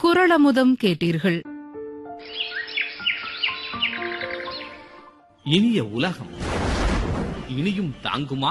குரளமுதம் கேட்டீர்கள் இனிய உலகம் இனியும் தாங்குமா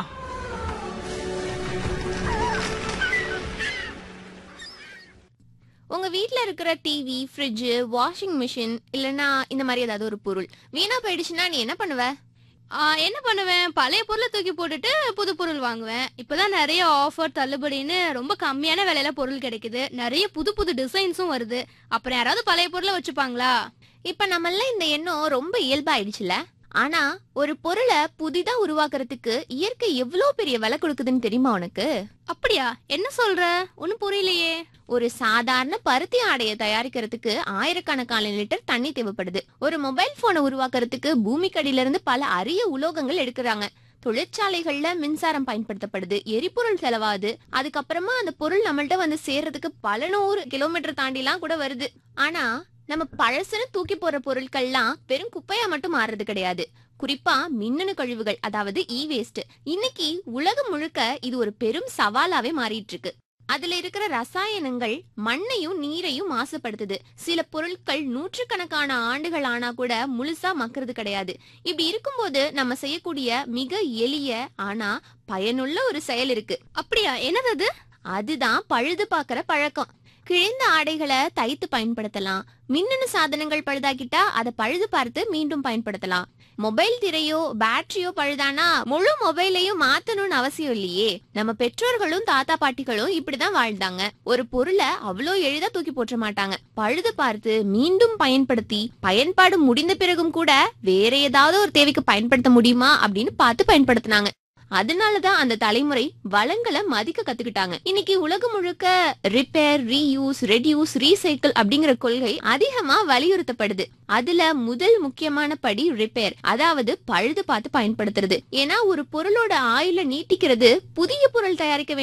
உங்க வீட்ல இருக்கிற டிவி ஃப்ரிட்ஜ் வாஷிங் மிஷின் இல்லனா இந்த மாதிரி ஏதாவது ஒரு பொருள் வீணா போயிடுச்சுன்னா நீ என்ன பண்ணுவ ஆ, என்ன பண்ணுவேன் பழைய பொருளை தூக்கி போட்டுட்டு புது பொருள் வாங்குவேன் இப்பதான் நிறைய ஆஃபர் தள்ளுபடின்னு ரொம்ப கம்மியான விலையில பொருள் கிடைக்குது நிறைய புது புது டிசைன்ஸும் வருது அப்புறம் யாராவது பழைய பொருளை வச்சுப்பாங்களா இப்ப நம்மள இந்த எண்ணம் ரொம்ப இயல்பாயிடுச்சுல ஆனா ஒரு பொருளை புதிதா உருவாக்குறதுக்கு இயற்கை எவ்வளவு பெரிய விலை கொடுக்குதுன்னு தெரியுமா உனக்கு அப்படியா என்ன சொல்ற ஒன்னும் புரியலையே ஒரு சாதாரண பருத்தி ஆடையை தயாரிக்கிறதுக்கு ஆயிரக்கணக்கான லிட்டர் தண்ணி தேவைப்படுது ஒரு மொபைல் போனை உருவாக்குறதுக்கு பூமிக்கடியில இருந்து பல அரிய உலோகங்கள் எடுக்கிறாங்க தொழிற்சாலைகள்ல மின்சாரம் பயன்படுத்தப்படுது எரிபொருள் செலவாது அதுக்கப்புறமா அந்த பொருள் நம்மள்ட்ட வந்து சேர்றதுக்கு பல நூறு கிலோமீட்டர் தாண்டிலாம் கூட வருது ஆனா நம்ம பழசுன்னு தூக்கி போற பொருட்கள்லாம் வெறும் குப்பையா மட்டும் மாறுறது கிடையாது குறிப்பா மின்னணு கழிவுகள் அதாவது இ வேஸ்ட் இன்னைக்கு உலகம் முழுக்க இது ஒரு பெரும் சவாலாவே மாறிட்டு இருக்கு அதுல இருக்கிற ரசாயனங்கள் மண்ணையும் நீரையும் மாசுபடுத்துது சில பொருட்கள் நூற்றுக்கணக்கான ஆண்டுகள் ஆனா கூட முழுசா மக்குறது கிடையாது இப்படி இருக்கும்போது நம்ம செய்யக்கூடிய மிக எளிய ஆனா பயனுள்ள ஒரு செயல் இருக்கு அப்படியா என்னது அது அதுதான் பழுது பார்க்கற பழக்கம் கிழிந்த ஆடைகளை தைத்து பயன்படுத்தலாம் மின்னணு சாதனங்கள் பழுதாக்கிட்டா அதை பழுது பார்த்து மீண்டும் பயன்படுத்தலாம் மொபைல் திரையோ பேட்டரியோ பழுதானா முழு மொபைலையும் மாத்தணும்னு அவசியம் இல்லையே நம்ம பெற்றோர்களும் தாத்தா பாட்டிகளும் இப்படிதான் வாழ்ந்தாங்க ஒரு பொருளை அவ்வளோ எளிதா தூக்கி போற்ற மாட்டாங்க பழுது பார்த்து மீண்டும் பயன்படுத்தி பயன்பாடு முடிந்த பிறகும் கூட வேற ஏதாவது ஒரு தேவைக்கு பயன்படுத்த முடியுமா அப்படின்னு பார்த்து பயன்படுத்தினாங்க அதனாலதான் அந்த தலைமுறை வளங்களை மதிக்க கத்துக்கிட்டாங்க இன்னைக்கு உலகம் முழுக்க ரிப்பேர் ரீயூஸ் ரெடியூஸ் ரீசைக்கிள் அப்படிங்கிற கொள்கை அதிகமா வலியுறுத்தப்படுது அதுல முதல் முக்கியமான படி ரிப்பேர் அதாவது பழுது பார்த்து பயன்படுத்துறது ஏன்னா ஒரு பொருளோட ஆயுள நீட்டிக்கிறது புதிய பொருள் தயாரிக்க